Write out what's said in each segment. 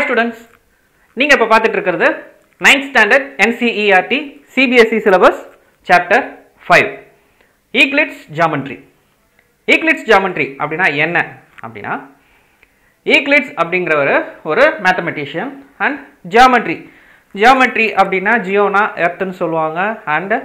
students நீங்கள் இப்போ பார்த்துட்டு இருக்கிறது ninth standard NCERT CBSE syllabus chapter five Euclid's geometry Euclid's geometry அப்படின்னா என்ன அப்படின்னா ஈக்லிட்ஸ் அப்படிங்கிறவர் ஒரு மேத்தமெட்டிஷியன் அண்ட் ஜியாமெட்ரி ஜியாமெட்ரி அப்படின்னா ஜியோனா எர்த்துன்னு சொல்லுவாங்க அண்ட்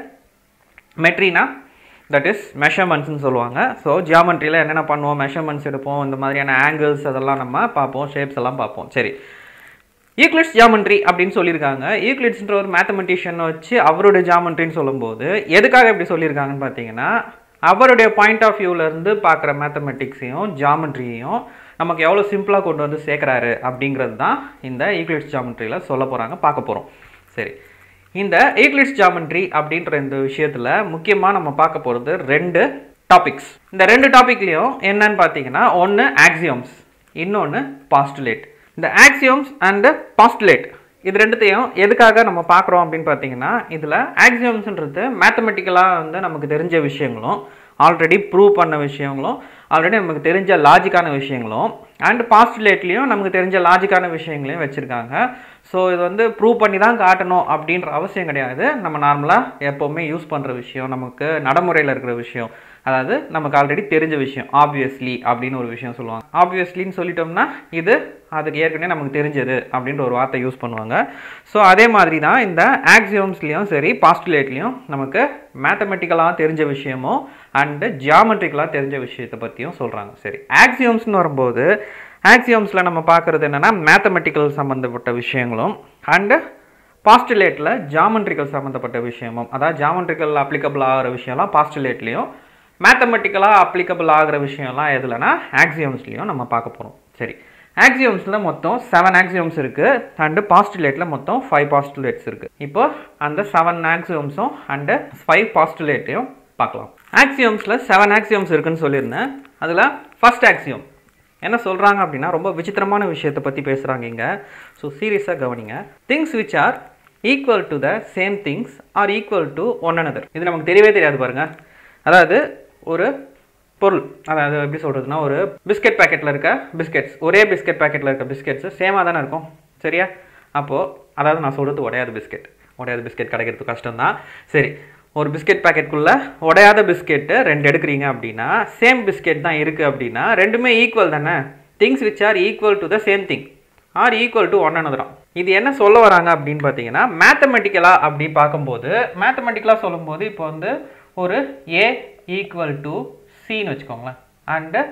மெட்ரினா தட் இஸ் மெஷர்மெண்ட்ஸ்னு சொல்லுவாங்க ஸோ ஜியாமெட்ரியில் என்னென்ன பண்ணுவோம் மெஷர்மெண்ட்ஸ் எடுப்போம் இந்த மாதிரியான ஆங்கிள்ஸ் அதெல்லாம் நம்ம பார்ப்போம் ஷேப்ஸ் எல்லாம் பார்ப்போம் சரி ஈக்லிட்ஸ் ஜாமெண்ட்ரி அப்படின்னு சொல்லியிருக்காங்க ஈக்லிட்ஸ்ன்ற ஒரு மேத்தமெட்டிஷியனை வச்சு அவருடைய ஜாமெண்ட்ரின்னு சொல்லும்போது எதுக்காக இப்படி சொல்லியிருக்காங்கன்னு பார்த்தீங்கன்னா அவருடைய பாயிண்ட் ஆஃப் வியூவிலேருந்து பார்க்குற மேத்தமெட்டிக்ஸையும் ஜாமெண்ட்ரியையும் நமக்கு எவ்வளோ சிம்பிளாக கொண்டு வந்து சேர்க்குறாரு அப்படிங்கிறது தான் இந்த ஈக்லிட்ஸ் ஜாமெண்ட்ரியில் சொல்ல போகிறாங்க பார்க்க போகிறோம் சரி இந்த ஈக்லிட்ஸ் ஜாமெண்ட்ரி அப்படின்ற இந்த விஷயத்தில் முக்கியமாக நம்ம பார்க்க போகிறது ரெண்டு டாபிக்ஸ் இந்த ரெண்டு டாபிக்லேயும் என்னன்னு பார்த்தீங்கன்னா ஒன்று ஆக்சியம்ஸ் இன்னொன்று பாஸ்டுலேட் இந்த ஆக்சியம்ஸ் அண்ட் பாஸ்டுலேட் இது ரெண்டுத்தையும் எதுக்காக நம்ம பார்க்குறோம் அப்படின்னு பார்த்தீங்கன்னா இதில் ஆக்சியம்ஸ்ன்றது மேத்தமெட்டிக்கலாக வந்து நமக்கு தெரிஞ்ச விஷயங்களும் ஆல்ரெடி ப்ரூவ் பண்ண விஷயங்களும் ஆல்ரெடி நமக்கு தெரிஞ்ச லாஜிக்கான விஷயங்களும் அண்ட் பாஸ்டுலேட்லேயும் நமக்கு தெரிஞ்ச லாஜிக்கான விஷயங்களையும் வச்சுருக்காங்க ஸோ இது வந்து ப்ரூவ் பண்ணி தான் காட்டணும் அப்படின்ற அவசியம் கிடையாது நம்ம நார்மலாக எப்போவுமே யூஸ் பண்ணுற விஷயம் நமக்கு நடைமுறையில் இருக்கிற விஷயம் அதாவது நமக்கு ஆல்ரெடி தெரிஞ்ச விஷயம் ஆப்வியஸ்லி அப்படின்னு ஒரு விஷயம் சொல்லுவாங்க ஆப்வியஸ்லின்னு சொல்லிட்டோம்னா இது அதுக்கு ஏற்கனவே நமக்கு தெரிஞ்சது அப்படின்ற ஒரு வார்த்தை யூஸ் பண்ணுவாங்க ஸோ அதே மாதிரி தான் இந்த ஆக்சியம்ஸ்லேயும் சரி பாஸ்டுலேட்லேயும் நமக்கு மேத்தமெட்டிக்கலாக தெரிஞ்ச விஷயமும் அண்டு ஜியாமெட்ரிக்கலாக தெரிஞ்ச விஷயத்தை பற்றியும் சொல்கிறாங்க சரி ஆக்சியம்ஸ்னு வரும்போது ஆக்சியம்ஸில் நம்ம பார்க்குறது என்னென்னா மேத்தமெட்டிக்கல் சம்மந்தப்பட்ட விஷயங்களும் அண்டு பாஸ்டுலேட்டில் ஜாமெட்ரிக்கல் சம்மந்தப்பட்ட விஷயமும் அதாவது ஜாமெட்ரிக்கல் அப்ளிகபிள் ஆகிற விஷயம்லாம் பாஸ்டுலேட்லேயும் மேத்தமெட்டிக்கலாக அப்ளிகபிள் ஆகிற விஷயம்லாம் எதுலனா ஆக்சியம்ஸ்லேயும் நம்ம பார்க்க போகிறோம் சரி ஆக்சியம்ஸில் மொத்தம் செவன் ஆக்சியம்ஸ் இருக்குது அண்டு பாஸ்டுலேட்டில் மொத்தம் ஃபைவ் பாஸ்டுலேட்ஸ் இருக்குது இப்போ அந்த செவன் ஆக்சியம்ஸும் அண்டு ஃபைவ் பாஸ்டுலேட்டையும் பார்க்கலாம் ஆக்சியம்ஸில் செவன் ஆக்சியம்ஸ் இருக்குன்னு சொல்லியிருந்தேன் அதில் ஃபர்ஸ்ட் ஆக்சியம் என்ன சொல்கிறாங்க அப்படின்னா ரொம்ப விசித்திரமான விஷயத்தை பற்றி பேசுகிறாங்க இங்கே ஸோ சீரியஸாக கவனிங்க things which are equal to the same things are equal to one another இது நமக்கு தெரியவே தெரியாது பாருங்கள் அதாவது ஒரு பொருள் அதாவது எப்படி சொல்கிறதுனா ஒரு பிஸ்கெட் பேக்கெட்டில் இருக்க பிஸ்கெட்ஸ் ஒரே பிஸ்கெட் பேக்கெட்டில் இருக்க பிஸ்கெட்ஸ் சேமாக தானே இருக்கும் சரியா அப்போது அதாவது நான் சொல்கிறது உடையாத பிஸ்கெட் உடையாத பிஸ்கெட் கிடைக்கிறது கஷ்டம்தான் சரி ஒரு பிஸ்கெட் பேக்கெட்டுக்குள்ளே உடையாத பிஸ்கெட்டு ரெண்டு எடுக்கிறீங்க அப்படின்னா சேம் பிஸ்கெட் தான் இருக்குது அப்படின்னா ரெண்டுமே ஈக்குவல் தானே things which are equal to the same thing are equal to one another இது என்ன சொல்ல வராங்க அப்படின்னு பார்த்தீங்கன்னா மேத்தமெட்டிக்கலாக அப்படி பார்க்கும்போது மேத்தமெட்டிக்கலாக சொல்லும்போது இப்போ வந்து ஒரு ஏ ஈக்குவல் டு சின்னு வச்சுக்கோங்களேன் and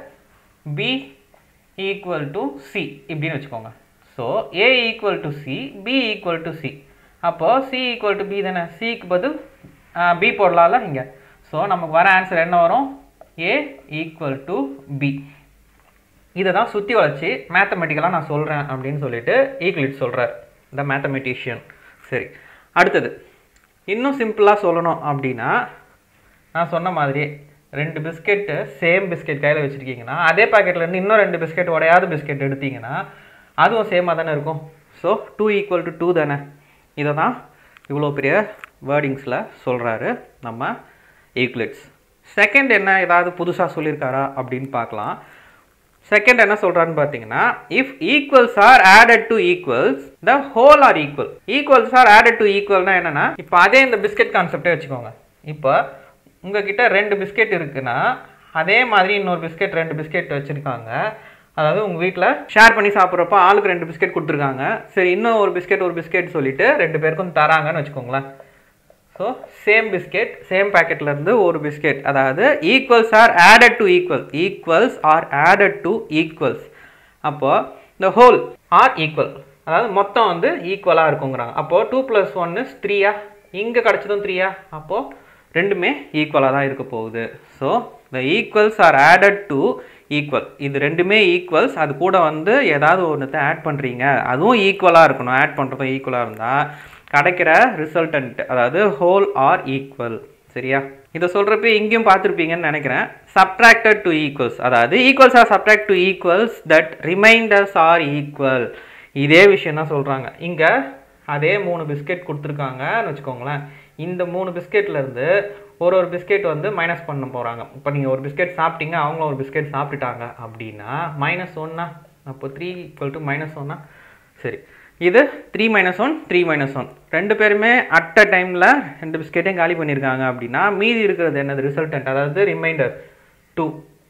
B equal to C இப்படின்னு வச்சுக்கோங்க so A equal to C B equal to C அப்போது சி ஈக்குவல் டு பி தானே சிக்கு பதில் பி போடலாம்ல இங்கே ஸோ நமக்கு வர ஆன்சர் என்ன வரும் ஏ ஈக்குவல் டு பி இதை தான் சுற்றி வளைச்சி மேத்தமெட்டிக்கலாக நான் சொல்கிறேன் அப்படின்னு சொல்லிட்டு ஈக்லிட் சொல்கிறார் த மேத்தமெட்டிஷியன் சரி அடுத்தது இன்னும் சிம்பிளாக சொல்லணும் அப்படின்னா நான் சொன்ன மாதிரி ரெண்டு பிஸ்கெட்டு சேம் பிஸ்கெட் கையில் வச்சுருக்கீங்கன்னா அதே பாக்கெட்லேருந்து இன்னும் ரெண்டு பிஸ்கெட் உடையாத பிஸ்கெட் எடுத்தீங்கன்னா அதுவும் சேமாக தானே இருக்கும் so two equal to two தானே இதை தான் இவ்வளோ பெரிய வேர்டிங்ஸில் சொல்கிறாரு நம்ம ஈக்லிட்ஸ் செகண்ட் என்ன ஏதாவது புதுசாக சொல்லியிருக்காரா அப்படின்னு பார்க்கலாம் செகண்ட் என்ன சொல்கிறான்னு பார்த்தீங்கன்னா if equals are added to equals the whole are equal equals are added to ஈக்குவல்னா என்னென்னா இப்போ அதே இந்த பிஸ்கெட் கான்செப்டே வச்சுக்கோங்க இப்போ உங்ககிட்ட ரெண்டு பிஸ்கெட் இருக்குன்னா அதே மாதிரி இன்னொரு பிஸ்கெட் ரெண்டு பிஸ்கெட் வச்சுருக்காங்க அதாவது உங்கள் வீட்டில் ஷேர் பண்ணி சாப்பிட்றப்ப ஆளுக்கு ரெண்டு பிஸ்கெட் கொடுத்துருக்காங்க சரி இன்னும் ஒரு பிஸ்கெட் ஒரு பிஸ்கெட் சொல்லிட்டு ரெண்டு பேருக்கும் தராங்கன்னு வச்சுக்கோங்களேன் ஸோ சேம் பிஸ்கெட் சேம் பேக்கெட்லேருந்து ஒரு பிஸ்கெட் அதாவது equals are added to equal equals are added to equals அப்போது இந்த ஹோல் ஆர் ஈக்குவல் அதாவது மொத்தம் வந்து ஈக்குவலாக இருக்குங்கிறாங்க அப்போது டூ ப்ளஸ் ஒன்று த்ரீயா இங்கே கிடச்சதும் த்ரீயா அப்போது ரெண்டுமே ஈக்குவலாக தான் இருக்க போகுது ஸோ இந்த equals are added to equal இது ரெண்டுமே ஈக்குவல்ஸ் அது கூட வந்து ஏதாவது ஒன்றத்தை ஆட் பண்ணுறீங்க அதுவும் ஈக்குவலாக இருக்கணும் ஆட் பண்ணுறதும் ஈக்குவலாக இருந்தால் கிடைக்கிற ரிசல்டன்ட் அதாவது ஹோல் ஆர் ஈக்குவல் சரியா இதை சொல்கிறப்ப இங்கேயும் பார்த்துருப்பீங்கன்னு நினைக்கிறேன் சப்ட்ராக்டட் டு ஈக்குவல்ஸ் அதாவது equals are subtract to equals that remainders are equal இதே விஷயம் தான் சொல்கிறாங்க இங்கே அதே மூணு பிஸ்கெட் கொடுத்துருக்காங்கன்னு வச்சுக்கோங்களேன் இந்த மூணு பிஸ்கெட்லேருந்து ஒரு ஒரு பிஸ்கெட் வந்து மைனஸ் பண்ண போகிறாங்க இப்போ நீங்கள் ஒரு பிஸ்கெட் சாப்பிட்டீங்க அவங்களும் ஒரு பிஸ்கெட் சாப்பிட்டுட்டாங்க அப்படின்னா மைனஸ் ஒன்னா அப்போ த்ரீ ஈக்குவல் டு மைனஸ் ஒன்னா சரி இது three minus one three minus one ரெண்டு பேருமே அட் அ டைமில் ரெண்டு பிஸ்கெட்டையும் காலி பண்ணியிருக்காங்க அப்படின்னா மீதி இருக்கிறது என்னது ரிசல்டன்ட் அதாவது ரிமைண்டர் டூ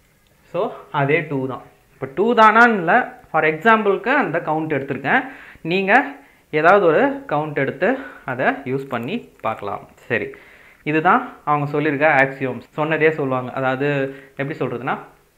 ஸோ அதே டூ தான் இப்போ டூ தானான்னு இல்லை ஃபார் எக்ஸாம்பிளுக்கு அந்த கவுண்ட் எடுத்திருக்கேன் நீங்கள் ஏதாவது ஒரு கவுண்ட் எடுத்து அதை யூஸ் பண்ணி பார்க்கலாம் சரி இதுதான் அவங்க சொல்லியிருக்க ஆக்சியோம்ஸ் சொன்னதே சொல்லுவாங்க அதாவது எப்படி சொல்கிறதுனா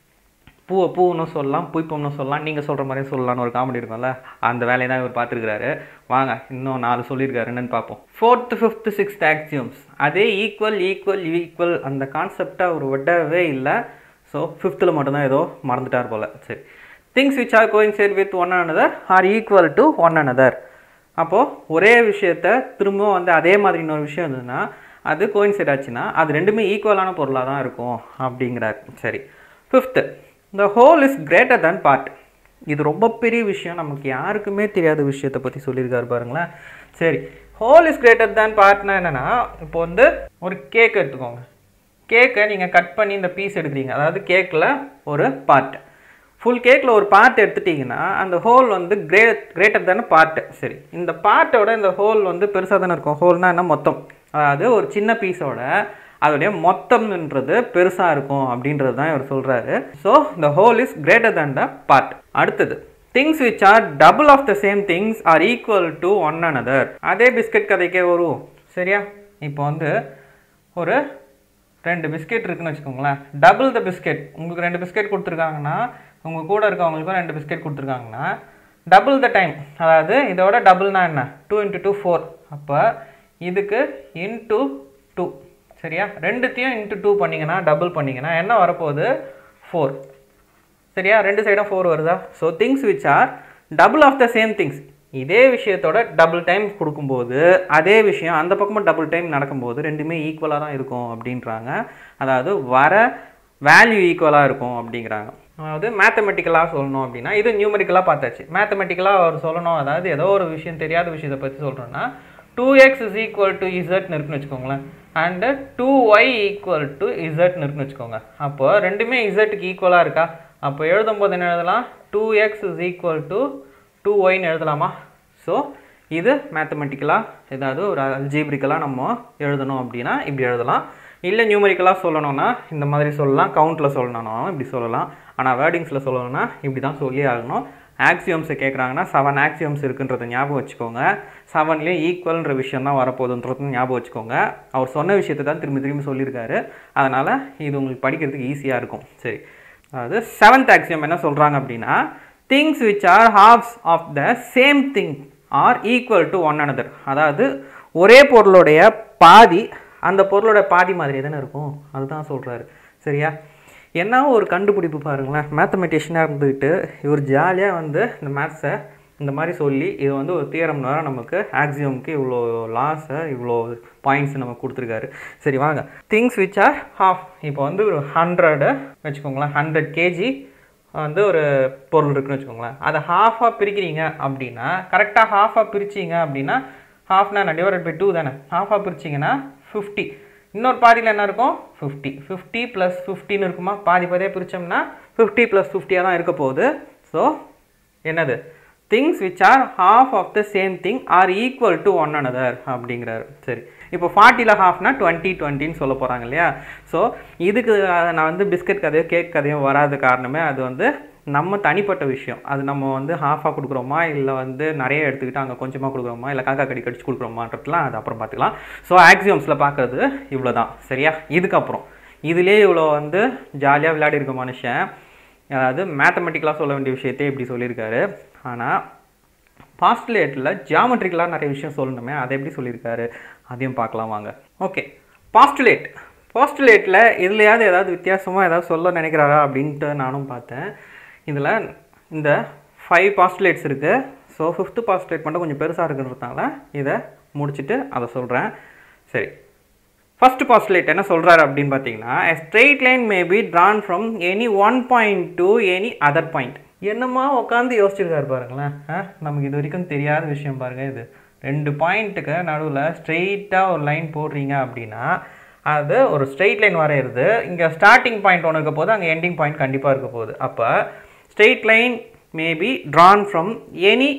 பூவை பூன்னு சொல்லலாம் புய்ப்பம்னு சொல்லலாம் நீங்கள் சொல்கிற மாதிரியே சொல்லலாம்னு ஒரு காமெடி இருக்கும்ல அந்த வேலையை தான் இவர் பார்த்துருக்காரு வாங்க இன்னும் நாலு சொல்லியிருக்காரு என்னன்னு பார்ப்போம் ஃபோர்த்து ஃபிஃப்த்து சிக்ஸ்த் ஆக்சியம்ஸ் அதே ஈக்குவல் ஈக்குவல் ஈக்குவல் அந்த கான்செப்டை அவர் விடவே இல்லை ஸோ ஃபிஃப்த்தில் மட்டும்தான் ஏதோ மறந்துட்டார் போல் சரி திங்ஸ் விச் ஆர் கோயிங் சேர் with one another are equal to one another அப்போது ஒரே விஷயத்த திரும்பவும் வந்து அதே மாதிரி இன்னொரு விஷயம் இருந்ததுன்னா அது கோயின்சைட் ஆச்சுன்னா அது ரெண்டுமே ஈக்குவலான பொருளாக தான் இருக்கும் அப்படிங்கிறார் சரி fifth the whole is greater than part இது ரொம்ப பெரிய விஷயம் நமக்கு யாருக்குமே தெரியாத விஷயத்தை பற்றி சொல்லியிருக்காரு பாருங்களேன் சரி ஹோல் இஸ் கிரேட்டர் than பார்ட்னா என்னென்னா இப்போ வந்து ஒரு கேக் எடுத்துக்கோங்க கேக்கை நீங்கள் கட் பண்ணி இந்த பீஸ் எடுக்கிறீங்க அதாவது கேக்கில் ஒரு பார்ட் ஃபுல் கேக்கில் ஒரு பார்ட் எடுத்துட்டிங்கன்னா அந்த ஹோல் வந்து கிரே கிரேட்டர் தானே பார்ட்டு சரி இந்த பார்ட்டோட இந்த ஹோல் வந்து பெருசாக தானே இருக்கும் ஹோல்னால் என்ன மொத்தம் அதாவது ஒரு சின்ன பீஸோட அதோடைய மொத்தம்ன்றது பெருசாக இருக்கும் அப்படின்றது தான் இவர் சொல்கிறாரு so the whole is greater than the part அடுத்தது things which are double of the same things are equal to one another அதே பிஸ்கட் கதைக்கே வருவோம் சரியா இப்போ வந்து ஒரு ரெண்டு பிஸ்கெட் இருக்குன்னு வச்சுக்கோங்களேன் டபுள் த பிஸ்கெட் உங்களுக்கு ரெண்டு பிஸ்கெட் கொடுத்துருக்காங்கன்னா உங்கள் கூட இருக்கவங்களுக்கும் ரெண்டு பிஸ்கெட் கொடுத்துருக்காங்கன்னா டபுள் த டைம் அதாவது இதோட டபுள்னா என்ன டூ இன்ட்டு டூ ஃபோர் அப்போ இதுக்கு இன்ட்டு டூ சரியா ரெண்டுத்தையும் இன்ட்டு டூ பண்ணிங்கன்னா டபுள் பண்ணிங்கன்னா என்ன வரப்போகுது ஃபோர் சரியா ரெண்டு சைடும் ஃபோர் வருதா so things which are double of the same things இதே விஷயத்தோட டபுள் டைம் கொடுக்கும்போது அதே விஷயம் அந்த பக்கமும் டபுள் டைம் நடக்கும்போது ரெண்டுமே ஈக்குவலாக தான் இருக்கும் அப்படின்றாங்க அதாவது வர வேல்யூ ஈக்குவலாக இருக்கும் அப்படிங்கிறாங்க அதாவது மேத்தமெட்டிக்கலாக சொல்லணும் அப்படின்னா இது நியூமரிக்கலாக பார்த்தாச்சு மேத்தமெட்டிக்கலாக அவர் சொல்லணும் அதாவது ஏதோ ஒரு விஷயம் தெரியாத விஷயத்தை பற்றி சொல்கிறோன்னா two X is equal to இசட்னு இருக்குன்னு வச்சுக்கோங்களேன் and two Y equal to இசட்னு இருக்குன்னு வச்சுக்கோங்க அப்போ ரெண்டுமே இசட்டுக்கு ஈக்குவலாக இருக்கா அப்போ எழுதும்போது என்ன எழுதலாம் two X is equal to two ஒய்னு எழுதலாமா ஸோ இது மேத்தமெட்டிக்கலாக ஏதாவது ஒரு அல்ஜீப்ரிக்கலாக நம்ம எழுதணும் அப்படின்னா இப்படி எழுதலாம் இல்லை நியூமரிக்கலாக சொல்லணும்னா இந்த மாதிரி சொல்லலாம் கவுண்ட்டில் சொல்லணும்னாலும் இப்படி சொல்லலாம் ஆனால் வேர்டிங்ஸில் சொல்லணும்னா இப்படி தான் சொல்லி ஆகணும் ஆக்சியம்ஸை கேட்குறாங்கன்னா செவன் ஆக்சியம்ஸ் இருக்குன்றதை ஞாபகம் வச்சுக்கோங்க செவன்லேயும் ஈக்குவல்ன்ற விஷயம் தான் வரப்போகுதுன்றது ஞாபகம் வச்சுக்கோங்க அவர் சொன்ன விஷயத்தை தான் திரும்பி திரும்பி சொல்லியிருக்காரு அதனால் இது உங்களுக்கு படிக்கிறதுக்கு ஈஸியாக இருக்கும் சரி அதாவது செவன்த் ஆக்சியம் என்ன சொல்கிறாங்க அப்படின்னா things which are halves of the same thing are equal to one another அதாவது ஒரே பொருளுடைய பாதி அந்த பொருளோட பாதி மாதிரி தானே இருக்கும் அதுதான் சொல்கிறாரு சரியா என்ன ஒரு கண்டுபிடிப்பு பாருங்களேன் மேத்தமெட்டிஷியனாக இருந்துக்கிட்டு இவர் ஜாலியாக வந்து இந்த மேத்ஸை இந்த மாதிரி சொல்லி இது வந்து ஒரு தியரம் வர நமக்கு ஆக்சியம்க்கு இவ்வளோ லாஸை இவ்வளோ பாயிண்ட்ஸ் நமக்கு கொடுத்துருக்காரு சரி வாங்க திங்ஸ் விச் ஆர் ஹாஃப் இப்போ வந்து ஒரு ஹண்ட்ரடு வச்சுக்கோங்களேன் ஹண்ட்ரட் கேஜி வந்து ஒரு பொருள் இருக்குன்னு வச்சுக்கோங்களேன் அதை ஹாஃபாக பிரிக்கிறீங்க அப்படின்னா கரெக்டாக ஹாஃபாக பிரிச்சிங்க அப்படின்னா ஹாஃப்னா நான் டிவைட் பை டூ தானே ஹாஃபாக பிரிச்சிங்கன்னா ஃபிஃப்டி இன்னொரு பாதியில் என்ன இருக்கும் ஃபிஃப்டி ஃபிஃப்டி ப்ளஸ் ஃபிஃப்டின்னு இருக்குமா பாதி பாதியாக பிரித்தோம்னா ஃபிஃப்டி ப்ளஸ் ஃபிஃப்டியாக தான் இருக்க போகுது ஸோ என்னது things which are half of the same thing are equal to one another அப்படிங்கிறாரு சரி இப்போ ஃபார்ட்டியில் ஹாஃப்னா டுவெண்ட்டி டுவெண்ட்டின்னு சொல்ல போகிறாங்க இல்லையா ஸோ இதுக்கு அஹ், நான் வந்து பிஸ்கட் கதையோ கேக் கதையோ வராத காரணமே அது வந்து நம்ம தனிப்பட்ட விஷயம் அது நம்ம வந்து ஹாஃபாக கொடுக்குறோமா இல்லை வந்து நிறைய எடுத்துக்கிட்டு அங்கே கொஞ்சமாக கொடுக்குறோமா இல்லை காக்கா கடி கடிச்சு கொடுக்குறோமான்றதுலாம் அது அப்புறம் பார்த்துக்கலாம் ஸோ ஆக்சியம்ஸில் பார்க்குறது இவ்வளோ தான் சரியா இதுக்கப்புறம் இதுலேயே இவ்வளோ வந்து ஜாலியாக விளையாடி இருக்க மனுஷன் அதாவது மேத்தமெட்டிக்கலாக சொல்ல வேண்டிய விஷயத்தையே இப்படி சொல்லியிருக்காரு ஆனால் பாஸ்டுலேட்டில் ஜியாமெட்ரிக்கலாக நிறைய விஷயம் சொல்லணுமே அதை எப்படி சொல்லியிருக்காரு அதையும் பார்க்கலாம் வாங்க ஓகே பாஸ்டுலேட் பாஸ்டுலேட்டில் இதுலையாவது ஏதாவது வித்தியாசமாக ஏதாவது சொல்ல நினைக்கிறாரா அப்படின்ட்டு நானும் பார்த்தேன் இதில் இந்த ஃபைவ் பாஸ்டுலேட்ஸ் இருக்குது ஸோ ஃபிஃப்த்து பாஸ்டுலேட் மட்டும் கொஞ்சம் பெருசாக இருக்குன்றதுனால இதை முடிச்சுட்டு அதை சொல்கிறேன் சரி ஃபர்ஸ்ட் பாஸ்டுலேட் என்ன சொல்கிறாரு அப்படின்னு பார்த்தீங்கன்னா a straight line may be drawn from any one point to any other point என்னமா உட்காந்து யோசிச்சிருக்காரு பாருங்களேன் ஆ, நமக்கு இது வரைக்கும் தெரியாத விஷயம் பாருங்க இது ரெண்டு பாயிண்ட்டுக்கு நடுவில் ஸ்ட்ரெயிட்டாக ஒரு லைன் போடுறீங்க அப்படின்னா அது ஒரு ஸ்ட்ரெயிட் லைன் வரையிறது இங்கே ஸ்டார்டிங் பாயிண்ட் ஒன்று இருக்க போது அங்கே எண்டிங் பாயிண்ட் கண்டிப்பாக இருக்க போகுது அப்போ straight line may be drawn from any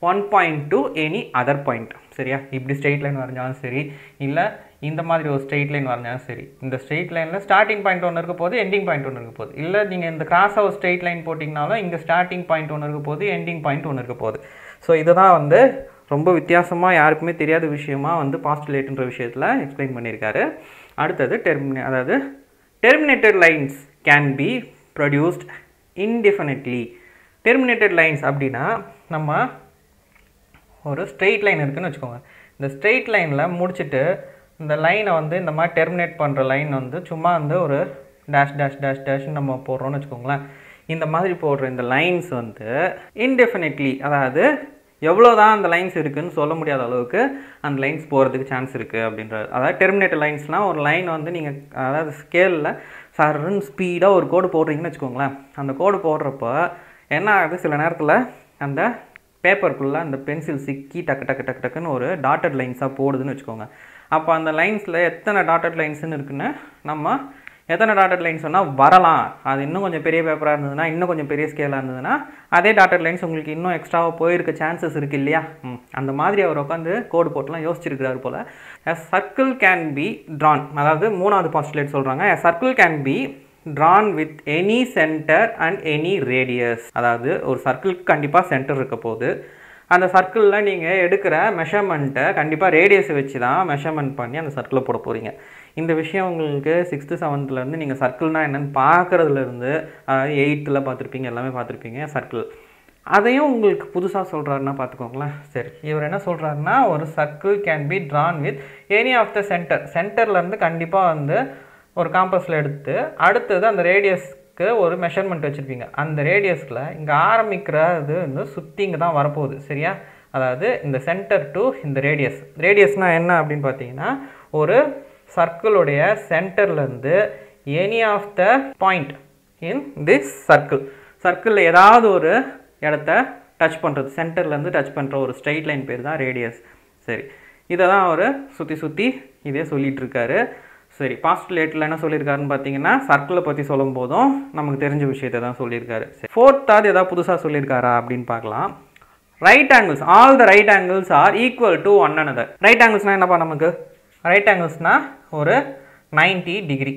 one point to any other point சரியா இப்படி ஸ்ட்ரெயிட் லைன் வரைஞ்சாலும் சரி இல்லை இந்த மாதிரி ஒரு ஸ்ட்ரெயிட் லைன் வரைஞ்சாலும் சரி இந்த ஸ்ட்ரெயிட் லைனில் ஸ்டார்டிங் பாயிண்ட் ஒன்று இருக்க போது எண்டிங் பாயிண்ட் ஒன்று இருக்க போகுது இல்லை நீங்கள் இந்த கிராஸாக ஒரு ஸ்ட்ரெயிட் லைன் போட்டிங்கனாலும் இங்கே ஸ்டார்டிங் பாயிண்ட் ஒன்று இருக்க போது எண்டிங் பாயிண்ட் ஒன்று இருக்க போகுது ஸோ இதுதான் வந்து ரொம்ப வித்தியாசமாக யாருக்குமே தெரியாத விஷயமா வந்து பாஸ்டுலேட்டுன்ற விஷயத்தில் எக்ஸ்பிளைன் பண்ணியிருக்காரு அடுத்தது டெர்மினே அதாவது terminated lines can be produced indefinitely terminated lines அப்படின்னா நம்ம ஒரு ஸ்ட்ரெயிட் லைன் இருக்குன்னு வச்சுக்கோங்க இந்த ஸ்ட்ரெயிட் லைனில் முடிச்சுட்டு இந்த லைனை வந்து இந்த மாதிரி டெர்மினேட் பண்ணுற லைன் வந்து சும்மா வந்து ஒரு டேஷ் டேஷ் டேஷ் டேஷ்னு நம்ம போடுறோம்னு வச்சுக்கோங்களேன் இந்த மாதிரி போடுற இந்த லைன்ஸ் வந்து இன்டெஃபினெட்லி அதாவது எவ்வளோ தான் அந்த லைன்ஸ் இருக்குன்னு சொல்ல முடியாத அளவுக்கு அந்த லைன்ஸ் போகிறதுக்கு சான்ஸ் இருக்குது அப்படின்றது அதாவது டெர்மினேட்டட் லைன்ஸ்னால் ஒரு லைன் வந்து நீங்கள் அதாவது ஸ்கேலில் சரன்னு ஸ்பீடாக ஒரு கோடு போடுறீங்கன்னு வச்சுக்கோங்களேன் அந்த கோடு போடுறப்போ என்ன ஆகுது சில நேரத்தில் அந்த பேப்பருக்குள்ளே அந்த பென்சில் சிக்கி டக்கு டக்கு டக்கு டக்குன்னு ஒரு டாட்டட் லைன்ஸாக போடுதுன்னு வச்சுக்கோங்க அப்போ அந்த லைன்ஸில் எத்தனை டாட்டட் லைன்ஸ்னு இருக்குன்னு நம்ம எத்தனை டாட்டட் லைன்ஸ் சொன்னால் வரலாம் அது இன்னும் கொஞ்சம் பெரிய பேப்பராக இருந்ததுன்னா இன்னும் கொஞ்சம் பெரிய ஸ்கேலாக இருந்ததுன்னா அதே டாட்டட் லைன்ஸ் உங்களுக்கு இன்னும் எக்ஸ்ட்ராவாக போயிருக்க சான்சஸ் இருக்குது இல்லையா ம் அந்த மாதிரி அவர் உட்காந்து கோடு போட்டுலாம் யோசிச்சிருக்கிறாரு போல் a circle can be drawn அதாவது மூணாவது பாஸ்டுலேட் சொல்கிறாங்க a circle can be drawn with any centre and any radius அதாவது ஒரு சர்க்கிளுக்கு கண்டிப்பாக சென்டர் இருக்க போகுது அந்த சர்க்கிளில் நீங்கள் எடுக்கிற மெஷர்மெண்ட்டை கண்டிப்பாக ரேடியஸை வச்சு தான் மெஷர்மெண்ட் பண்ணி அந்த சர்க்கிளை போட போகிறீங்க இந்த விஷயம் உங்களுக்கு சிக்ஸ்த்து செவன்த்துலேருந்து நீங்கள் சர்க்கிள்னால் என்னென்னு பார்க்குறதுலேருந்து அதாவது எயித்தில் பார்த்துருப்பீங்க எல்லாமே பார்த்துருப்பீங்க சர்க்கிள் அதையும் உங்களுக்கு புதுசாக சொல்கிறாருன்னா பார்த்துக்கோங்களேன் சரி இவர் என்ன சொல்கிறாருன்னா ஒரு circle can be drawn with any of the centre சென்டர்லேருந்து கண்டிப்பாக வந்து ஒரு காம்பஸில் எடுத்து அடுத்தது அந்த ரேடியஸ்க்கு ஒரு மெஷர்மெண்ட் வச்சுருப்பீங்க அந்த ரேடியஸில் இங்கே ஆரம்பிக்கிற இது வந்து சுற்றி இங்கே தான் வரப்போகுது சரியா அதாவது இந்த சென்டர் டு இந்த ரேடியஸ் ரேடியஸ்னால் என்ன அப்படின்னு பார்த்தீங்கன்னா ஒரு சர்க்கிளுடைய சென்டர்லேருந்து any of the point in this circle சர்க்கிளில் ஏதாவது ஒரு இடத்த டச் பண்ணுறது சென்டர்லேருந்து டச் பண்ணுற ஒரு ஸ்ட்ரெயிட் லைன் பேர் தான் ரேடியஸ் சரி இதை தான் அவர் சுற்றி சுற்றி இதே சொல்லிட்டு இருக்காரு சரி பாஸ்டுலேட்டில் என்ன சொல்லியிருக்காருன்னு பார்த்தீங்கன்னா சர்க்கிளை பற்றி சொல்லும் போதும் நமக்கு தெரிஞ்ச விஷயத்தை தான் சொல்லியிருக்காரு சரி ஃபோர்த்தாவது ஏதாவது புதுசாக சொல்லியிருக்காரா அப்படின்னு பார்க்கலாம் right angles all the right angles are equal to one another right ஆங்கிள்ஸ்னால் என்னப்பா நமக்கு ரைட் ஆங்கிள்ஸ்னால் ஒரு 90 டிகிரி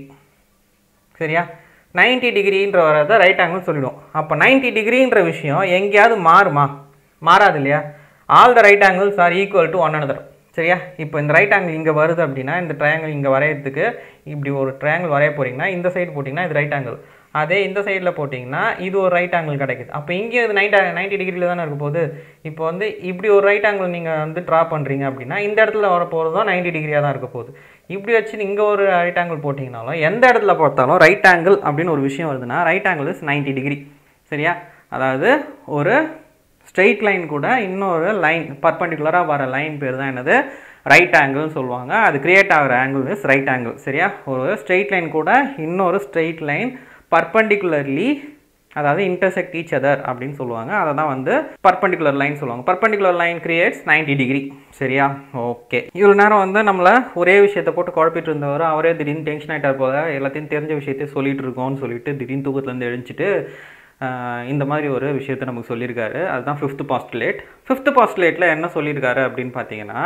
சரியா 90 டிகிரின்ற வரதை ரைட் ஆங்கிள் சொல்லிடுவோம் அப்போ 90 டிகிரின்ற விஷயம் எங்கேயாவது மாறுமா மாறாது இல்லையா all the right angles are equal to one another சரியா இப்போ இந்த ரைட் ஆங்கிள் இங்கே வருது அப்படின்னா இந்த ட்ரையாங்கிள் இங்கே வரையறதுக்கு இப்படி ஒரு ட்ரையாங்கிள் வரைய போகிறீங்கன்னா இந்த சைடு போட்டிங்கன்னா இது ரைட் ஆங்கிள் அதே இந்த சைடில் போட்டிங்கன்னா இது ஒரு ரைட் ஆங்கிள் கிடைக்குது அப்போ இங்கே இது நைன்டி நைன்டி டிகிரியில் தானே இருக்க போகுது இப்போ வந்து இப்படி ஒரு ரைட் ஆங்கிள் நீங்கள் வந்து ட்ரா பண்ணுறீங்க அப்படின்னா இந்த இடத்துல வர போகிறதும் நைன்டி டிகிரியாக தான் இருக்க போகுது இப்படி வச்சு இங்கே ஒரு ரைட் ஆங்கிள் போட்டிங்கனாலும் எந்த இடத்துல பார்த்தாலும் ரைட் ஆங்கிள் அப்படின்னு ஒரு விஷயம் வருதுன்னா right angle is ninety degree சரியா அதாவது ஒரு ஸ்ட்ரெயிட் லைன் கூட இன்னொரு லைன் பர்பண்டிகுலராக வர லைன் பேர் தான் என்னது ரைட் ஆங்கிள்னு சொல்லுவாங்க அது கிரியேட் ஆகிற ஆங்கிள் இஸ் ரைட் ஆங்கிள் சரியா ஒரு ஸ்ட்ரெயிட் லைன் கூட இன்னொரு ஸ்ட்ரெயிட் லைன் பர்பண்டிகுலர்லி அதாவது இன்டர்செக்ட் ஈச் அதர் அப்படின்னு சொல்லுவாங்க அதை தான் வந்து பர்பண்டிகுலர் லைன் சொல்லுவாங்க பர்பண்டிகுலர் லைன் கிரியேட்ஸ் 90 டிகிரி சரியா ஓகே இவ்வளோ நேரம் வந்து நம்மளை ஒரே விஷயத்தை போட்டு குழப்பிட்டு இருந்தவர் அவரே திடீர்னு டென்ஷன் ஆகிட்டார் போல எல்லாத்தையும் தெரிஞ்ச விஷயத்தையும் சொல்லிட்டு இருக்கோம்னு சொல்லிட்டு திடீர்னு தூக்கத்துலேருந்து எழுந்துச்சிட்டு ஆஹ், இந்த மாதிரி ஒரு விஷயத்தை நமக்கு சொல்லியிருக்காரு அதுதான் ஃபிஃப்த் பாஸ்டுலேட் ஃபிஃப்த் பாஸ்டுலேட்டில் என்ன சொல்லியிருக்காரு அப்படின்னு பார்த்தீங்கன்னா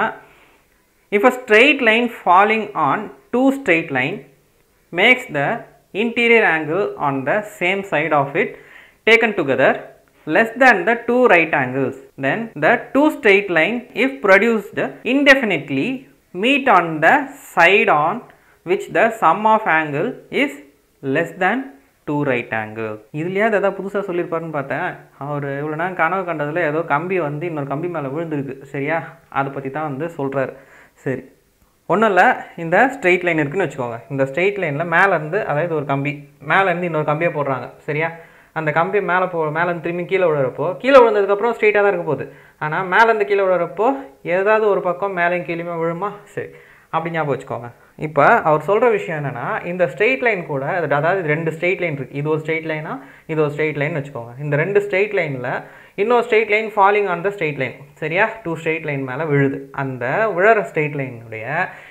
if a straight line falling on two straight line makes the interior angle on the same side of it taken together less than the two right angles then the two straight line if produced indefinitely meet on the side on which the sum of angle is less than two right angle இதுலையாவது ஏதாவது புதுசாக சொல்லியிருப்பாருன்னு பார்த்தேன் அவர் இவ்வளோ நேரம் கனவு கண்டதில் ஏதோ கம்பி வந்து இன்னொரு கம்பி மேலே விழுந்திருக்கு சரியா அதை பற்றி தான் வந்து சொல்கிறாரு சரி ஒன்றும் இல்லை இந்த ஸ்ட்ரெயிட் லைன் இருக்குன்னு வச்சுக்கோங்க இந்த ஸ்ட்ரெயிட் லைனில் மேலேருந்து அதாவது ஒரு கம்பி மேலேருந்து இன்னொரு கம்பியை போடுறாங்க சரியா அந்த கம்பி மேலே போ மேலேருந்து திரும்பி கீழே விழுறப்போ கீழே விழுந்ததுக்கப்புறம் ஸ்ட்ரெயிட்டாக தான் இருக்க போகுது ஆனால் மேலேருந்து கீழே விழுறப்போ ஏதாவது ஒரு பக்கம் மேலேயும் கீழேயுமே விழுமா சரி அப்படி ஞாபகம் வச்சுக்கோங்க இப்போ அவர் சொல்கிற விஷயம் என்னென்னா இந்த ஸ்ட்ரெயிட் லைன் கூட அது- அதாவது இது ரெண்டு ஸ்ட்ரெயிட் லைன் இருக்குது இது ஒரு ஸ்ட்ரெயிட் லைனா இது ஒரு ஸ்ட்ரெயிட் லைன் வச்சுக்கோங்க இந்த ரெண்டு ஸ்ட்ரெயிட் லைனில் இன்னொரு straight line falling on the straight line சரியா டூ ஸ்ட்ரெயிட் லைன் மேலே விழுது அந்த விழற ஸ்ட்ரெயிட் லைனுடைய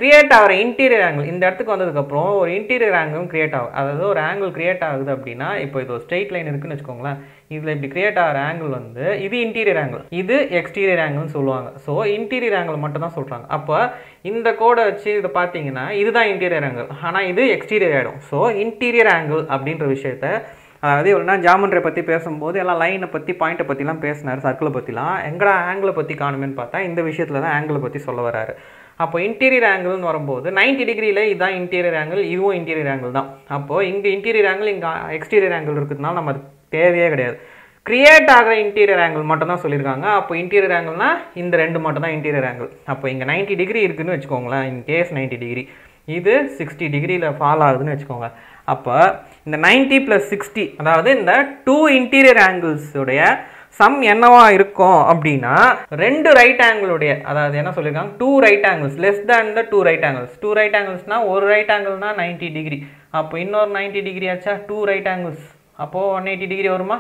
கிரியேட் ஆகிற இன்டீரியர் ஆங்கிள் இந்த இடத்துக்கு வந்ததுக்கப்புறம் ஒரு இன்டீரியர் ஆங்கிளும் கிரியேட் ஆகும் அதாவது ஒரு ஆங்கிள் கிரியேட் ஆகுது அப்படின்னா இப்போ இது ஒரு ஸ்ட்ரெயிட் லைன் இருக்குன்னு வச்சுக்கோங்களேன் இதில் இப்படி கிரியேட் ஆகிற ஆங்கிள் வந்து இது இன்டீரியர் ஆங்கிள் இது எக்ஸ்டீரியர் ஆங்கிள்னு சொல்லுவாங்க ஸோ இன்டீரியர் ஆங்கிள் மட்டும் தான் சொல்கிறாங்க அப்போ இந்த கோடை வச்சு இதை பார்த்தீங்கன்னா இதுதான் இன்டீரியர் ஆங்கிள் ஆனால் இது எக்ஸ்டீரியர் ஆகிடும் ஸோ இன்டீரியர் ஆங்கிள் அப்படின்ற விஷயத்த அதாவது இவ்வளோ ஜாமண்ட்ரை பற்றி பேசும்போது எல்லாம் லைனை பற்றி பாயிண்ட்டை பற்றிலாம் பேசினார் சர்க்கிளை பற்றிலாம் எங்கடா ஆங்கிளை பற்றி காணுமேன்னு பார்த்தா இந்த விஷயத்தில் தான் ஆங்கிளை பற்றி சொல்ல வராரு அப்போ இன்டீரியர் ஆங்கிள்னு வரும்போது 90 டிகிரியில் இதுதான் இன்டீரியர் ஆங்கிள் இதுவும் இன்டீரியர் ஆங்கிள் தான் அப்போது இங்கே இன்டீரியர் ஆங்கிள் இங்கே எக்ஸ்டீரியர் ஆங்கிள் இருக்கிறதுனால நம்ம அது தேவையே கிடையாது கிரியேட் ஆகிற இன்டீரியர் ஆங்கிள் மட்டும் தான் சொல்லியிருக்காங்க அப்போ இன்டீரியர் ஆங்கிள்னா இந்த ரெண்டு மட்டும் தான் இன்டீரியர் ஆங்கிள் அப்போ இங்கே 90 டிகிரி இருக்குன்னு வச்சுக்கோங்களேன் இன் கேஸ் 90 டிகிரி இது சிக்ஸ்டி டிகிரியில் ஃபால் ஆகுதுன்னு வச்சுக்கோங்க அப்போ இந்த 90 ப்ளஸ் சிக்ஸ்டி அதாவது இந்த டூ இன்டீரியர் ஆங்கிள்ஸுடைய சம் என்னவா இருக்கும் அப்படின்னா ரெண்டு ரைட் ஆங்கிளுடைய அதாவது என்ன சொல்லியிருக்காங்க two right angles less than the two right angles two right ஆங்கிள்ஸ்னா ஒரு ரைட் ஆங்கிள்னா 90 டிகிரி அப்போ இன்னொரு 90 டிகிரி ஆச்சா டூ ரைட் ஆங்கிள்ஸ் அப்போது ஒன் எயிட்டி டிகிரி வருமா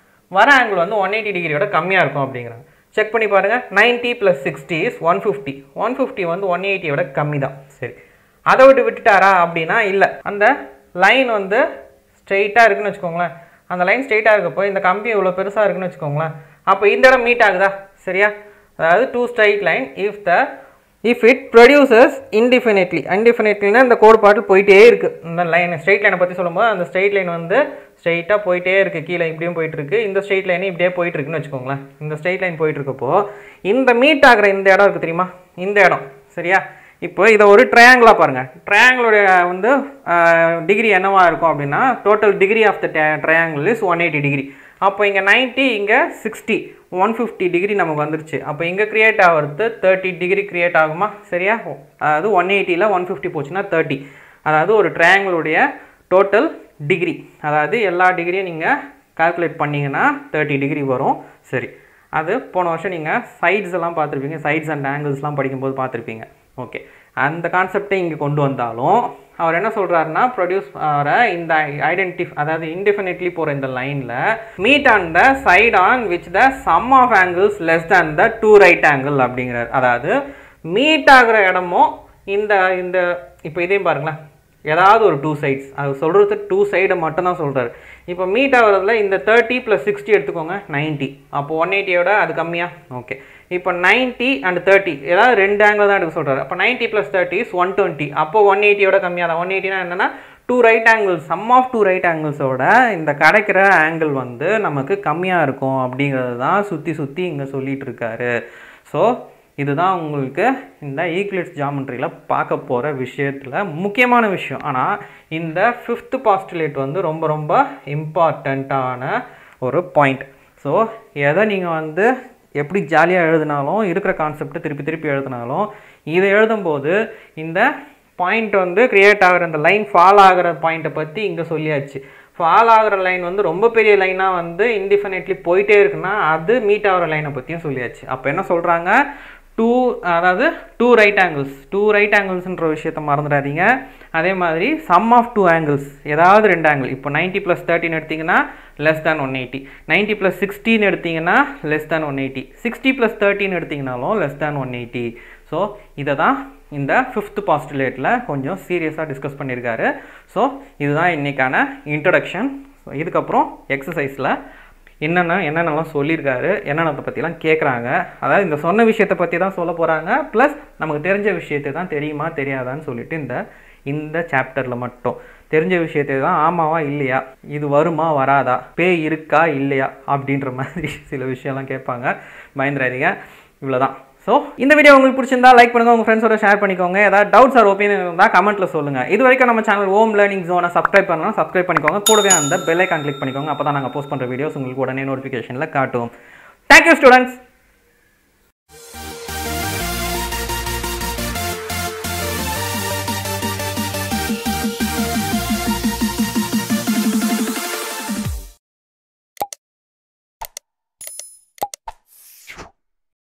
வர ஆங்கிள் வந்து ஒன் எயிட்டி டிகிரியோட கம்மியாக இருக்கும் அப்படிங்கிறாங்க செக் பண்ணி பாருங்கள் 90 plus sixty is one fifty one fifty வந்து ஒன் எயிட்டியோட கம்மி தான் சரி அதை விட்டு விட்டுட்டாரா அப்படின்னா இல்லை அந்த லைன் வந்து ஸ்ட்ரெயிட்டாக இருக்குன்னு வச்சுக்கோங்களேன் அந்த லைன் ஸ்ட்ரெயிட்டாக இருக்கப்போ இந்த கம்பி இவ்வளோ பெருசாக இருக்குன்னு வச்சுக்கோங்களேன் அப்போ இந்த இடம் மீட் ஆகுதா சரியா அதாவது two straight line if the if it produces indefinitely இன்டிஃபினிட்லினா இந்த கோட்பாட்டில் போயிட்டே இருக்குது இந்த லைன் ஸ்ட்ரெயிட் லைனை பற்றி சொல்லும்போது அந்த ஸ்ட்ரெயிட் லைன் வந்து ஸ்ட்ரெயிட்டாக போயிட்டே இருக்குது கீழே இப்படியும் போயிட்டு இருக்கு இந்த ஸ்ட்ரெயிட் லைன் இப்படியே போயிட்டு இருக்குன்னு வச்சுக்கோங்களேன் இந்த ஸ்ட்ரெயிட் லைன் போயிட்டு இருக்கப்போ இந்த மீட் ஆகிற இந்த இடம் இருக்குது தெரியுமா இந்த இடம் சரியா இப்போ இதை ஒரு ட்ரையாங்கிளாக பாருங்கள் ட்ரையாங்கிளுடைய வந்து டிகிரி என்னவா இருக்கும் அப்படின்னா total degree of the triangle is one eighty degree அப்போ இங்கே 90 இங்கே சிக்ஸ்டி ஒன் ஃபிஃப்டி டிகிரி நமக்கு வந்துருச்சு அப்போ இங்கே கிரியேட் ஆகிறது தேர்ட்டி டிகிரி கிரியேட் ஆகுமா சரியா அதாவது ஒன் எயிட்டியில் ஒன் ஃபிஃப்டி போச்சுன்னா தேர்ட்டி அதாவது ஒரு ட்ரையாங்கிளுடைய டோட்டல் டிகிரி அதாவது எல்லா டிகிரியும் நீங்கள் கால்குலேட் பண்ணிங்கன்னா தேர்ட்டி டிகிரி வரும் சரி அது போன வருஷம் நீங்கள் சைட்ஸ் எல்லாம் பார்த்துருப்பீங்க சைட்ஸ் அண்ட் ஆங்கிள்ஸ்லாம் படிக்கும்போது பார்த்துருப்பீங்க ஓகே அந்த கான்செப்டை இங்கே கொண்டு வந்தாலும் அவர் என்ன சொல்கிறாருன்னா ப்ரொடியூஸ் ஆகிற இந்த ஐடென்டிஃப் அதாவது இன்டெஃபினெட்லி போகிற இந்த லைனில் meet on the side on which the sum of angles less than the two right angle அப்படிங்கிறார் அதாவது மீட் ஆகிற இடமும் இந்த இந்த இப்போ இதையும் பாருங்களேன் ஏதாவது ஒரு டூ சைட்ஸ் அது சொல்கிறது டூ சைடை மட்டும் தான் சொல்கிறாரு இப்போ மீட் ஆகிறதுல இந்த தேர்ட்டி ப்ளஸ் சிக்ஸ்டி எடுத்துக்கோங்க 90 அப்போ ஒன் எயிட்டியோட அது கம்மியா ஓகே இப்போ 90 அண்ட் தேர்ட்டி ஏதாவது ரெண்டு ஆங்கிள் தான் எடுக்க சொல்கிறாரு அப்போ 90 plus thirty is one twenty அப்போ ஒன் எயிட்டியோட கம்மியாக தான் ஒன் எயிட்டினா என்னன்னா two right angles sum of two right ஆங்கிள்ஸோட இந்த கிடைக்கிற ஆங்கிள் வந்து நமக்கு கம்மியாக இருக்கும் அப்படிங்கிறது தான் சுற்றி சுற்றி இங்கே சொல்லிட்டு இருக்காரு ஸோ இதுதான் உங்களுக்கு இந்த ஈக்லிட்ஸ் ஜாமெட்ரியில் பார்க்க போகிற விஷயத்தில் முக்கியமான விஷயம் ஆனால் இந்த ஃபிஃப்த் பாஸ்டுலேட் வந்து ரொம்ப ரொம்ப இம்பார்ட்டண்ட்டான ஒரு பாயிண்ட் ஸோ எதை நீங்கள் வந்து எப்படி ஜாலியாக எழுதினாலும் இருக்கிற கான்செப்டை திருப்பி திருப்பி எழுதினாலும் இதை எழுதும்போது இந்த பாயிண்ட் வந்து கிரியேட் ஆகிற இந்த லைன் ஃபால் ஆகிற பாயிண்ட்டை பற்றி இங்கே சொல்லியாச்சு ஃபால் ஆகிற லைன் வந்து ரொம்ப பெரிய லைனாக வந்து இன்டிஃபினைட்லி போயிட்டே இருக்குன்னா அது மீட் ஆகிற லைனை பற்றியும் சொல்லியாச்சு அப்போ என்ன சொல்கிறாங்க டூ அதாவது two right angles two right ஆங்கிள்ஸ்ன்ற விஷயத்த மறந்துடாதீங்க அதே மாதிரி சம் ஆஃப் டூ ஆங்கிள்ஸ் ஏதாவது ரெண்டு ஆங்கிள் இப்போ நைன்ட்டி ப்ளஸ் தேர்ட்டின் எடுத்தீங்கன்னா less than one eighty ninety plus sixteen எடுத்தீங்கன்னா less than one eighty sixty plus thirteen எடுத்தீங்கனாலும் less than one eighty so இதை தான் இந்த ஃபிஃப்த் பாஸ்டுலேட்டில் கொஞ்சம் சீரியஸாக டிஸ்கஸ் பண்ணியிருக்காரு ஸோ இதுதான் இன்றைக்கான இன்ட்ரடக்ஷன் ஸோ இதுக்கப்புறம் எக்ஸசைஸில் என்னென்ன என்னென்னலாம் சொல்லியிருக்காரு என்னென்னத்தை பற்றிலாம் கேட்குறாங்க அதாவது இந்த சொன்ன விஷயத்தை பற்றி தான் சொல்ல போகிறாங்க ப்ளஸ் நமக்கு தெரிஞ்ச விஷயத்தை தான் தெரியுமா தெரியாதான்னு சொல்லிட்டு இந்த இந்த சாப்டரில் மட்டும் தெரிஞ்ச விஷயத்தை தான் ஆமாவா இல்லையா இது வருமா வராதா பேய் இருக்கா இல்லையா அப்படின்ற மாதிரி சில விஷயம்லாம் கேட்பாங்க பயந்துடாதீங்க இவ்வளோதான் ஸோ இந்த வீடியோ உங்களுக்கு பிடிச்சிருந்தா லைக் பண்ணுங்க உங்கள் ஃப்ரெண்ட்ஸோட ஷேர் பண்ணிக்கோங்க ஏதாவது டவுட்ஸ் ஆர் ஒப்பீனியன் இருந்தால் கமெண்ட்டில் சொல்லுங்க இது வரைக்கும் நம்ம சேனல் ஹோம் லேர்னிங் ஜோனை சப்ஸ்கிரைப் பண்ணலாம் சப்ஸ்கிரைப் பண்ணிக்கோங்க கூடவே அந்த பெல் ஐக்கான் கிளிக் பண்ணிக்கோங்க அப்போ தான் நாங்கள் போஸ்ட் பண்ணுற வீடியோஸ் உங்களுக்கு உடனே நோட்டிஃபிகேஷனில் காட்டும் தேங்க்யூ ஸ்டூடெண்ட்ஸ்